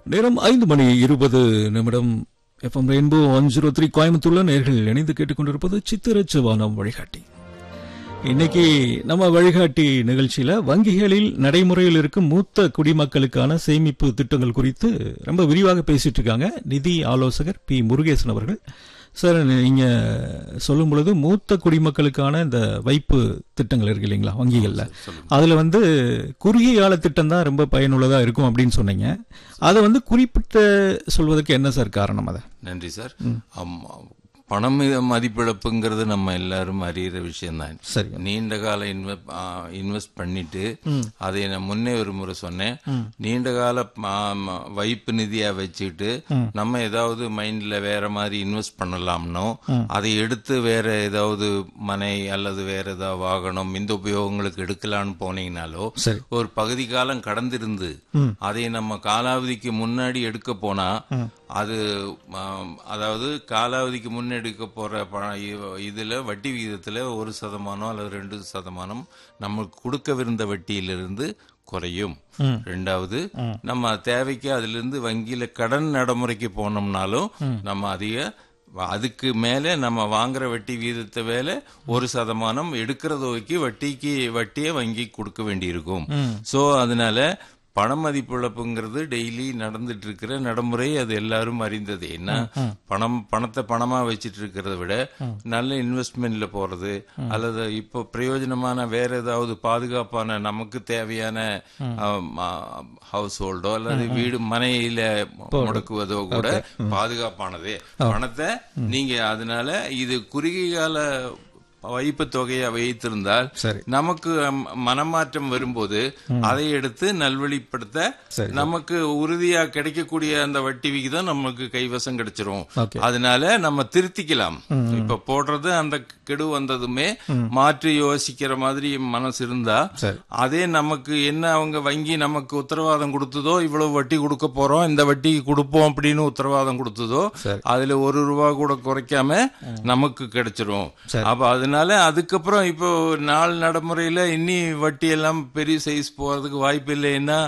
நேரம் ஐந்து மணி இருபது நிமிடம் FM rainbow one zero three கோயம்புத்தூர்ல நேர்கள் இணைந்து கேட்டுக்கொண்டிருப்பது சித்திரச்சுவானம் வழிகாட்டி இன்னைக்கு நம்ம வழிகாட்டி நிகழ்ச்சியில வங்கிகளில் நடைமுறையில் இருக்கும் மூத்த குடிமக்களுக்கான சேமிப்பு திட்டங்கள் குறித்து ரொம்ப விரிவாக பேசிட்டு இருக்காங்க நிதி ஆலோசகர் பி முருகேசன் அவர்கள் சார் நீங்க சொல்லும் பொழுது மூத்த குடிமக்களுக்கான இந்த வைப்பு திட்டங்கள் இருக்கு இல்லைங்களா வங்கிகள்ல அதுல வந்து குறுகிய கால திட்டம் தான் ரொம்ப பயனுள்ளதா இருக்கும் அப்படின்னு சொன்னீங்க அதை வந்து குறிப்பிட்ட சொல்வதற்கு என்ன சார் காரணம் அதை நன்றி சார் ஆமா. பணம் மீத மதிப்பிழப்புங்கிறது நம்ம எல்லாரும் அறியிற விஷயம்தான் சரி நீண்ட கால இன்வெஸ்ட் பண்ணிட்டு அதை நான் முன்னே ஒரு முறை சொன்னேன் நீண்ட கால ஆ, ம, வைப்பு நிதியா வச்சுட்டு நம்ம ஏதாவது மைண்ட்ல வேற மாதிரி இன்வெஸ்ட் பண்ணலாம்னோ அதை எடுத்து வேற ஏதாவது மனை அல்லது வேற ஏதாவது வாகனம் இந்த உபயோகங்களுக்கு எடுக்கலாம்னு போனீங்கனாலோ சரி ஒரு பகுதி காலம் கடந்திருந்து அதை நம்ம காலாவதிக்கு முன்னாடி எடுக்க போனா அது ஆம், அதாவது காலாவதிக்கு முன்னெடுக்க போற பண- இ- இதுல வட்டி விகிதத்துல ஒரு சதமானம் அல்லது ரெண்டு சதமானம் நமக்கு கொடுக்கவிருந்த வட்டியிலிருந்து குறையும் ரெண்டாவது நம்ம தேவைக்கு அதிலிருந்து வங்கியில கடன் நடைமுறைக்கு போனோம்னாலும் நம்ம அதிக அதுக்கு மேல நம்ம வாங்குற வட்டி வீதத்தை வேலை ஒரு சதமானம் எடுக்கிற தொகைக்கு வட்டிக்கு வட்டியை வங்கி கொடுக்க வேண்டியிருக்கும் சோ அதனால பண மதிப்பிழப்புங்கிறது டெய்லி நடந்துட்டு இருக்கிற நடைமுறை அது எல்லாரும் அறிந்தது என்ன பணம் பணத்தை பணமா வச்சிட்டு இருக்கிறத விட நல்ல இன்வெஸ்ட்மெண்ட்ல போறது அல்லது இப்போ பிரயோஜனமான வேற ஏதாவது பாதுகாப்பான நமக்கு தேவையான ஹவுஸ் ஹோல்டோ அல்லது வீடு மனையில முடக்குவதோ கூட பாதுகாப்பானது பணத்தை நீங்க அதனால இது குறுகிய கால வைப்பு தொகையை வைத்திருந்தால் சரி நமக்கு ம், மனமாற்றம் வரும்போது அதை எடுத்து நல்வழிப்படுத்த சரி. நமக்கு உறுதியா கிடைக்கக்கூடிய அந்த வட்டி விகிதம் நமக்கு கைவசம் கிடைச்சிரும் ஓகே அதனால நம்ம திருத்திக்கலாம் இப்ப போடுறது அந்த கெடு வந்ததுமே மாற்றி யோசிக்கிற மாதிரி மனசு இருந்தா சரி அதே நமக்கு என்ன அவங்க வங்கி நமக்கு உத்தரவாதம் கொடுத்ததோ இவ்வளவு வட்டி கொடுக்க போறோம் இந்த வட்டிக்கு கொடுப்போம் அப்படின்னு உத்தரவாதம் கொடுத்ததோ சரி. அதுல ஒரு ரூபா கூட குறைக்காம நமக்கு கிடைச்சிரும் சரி. அப்ப அதனால அதுக்கப்புறம் இப்போ நாள் நடைமுறையில இன்னி வட்டி எல்லாம் பெரிய சைஸ் போறதுக்கு வாய்ப்பு இல்லைன்னா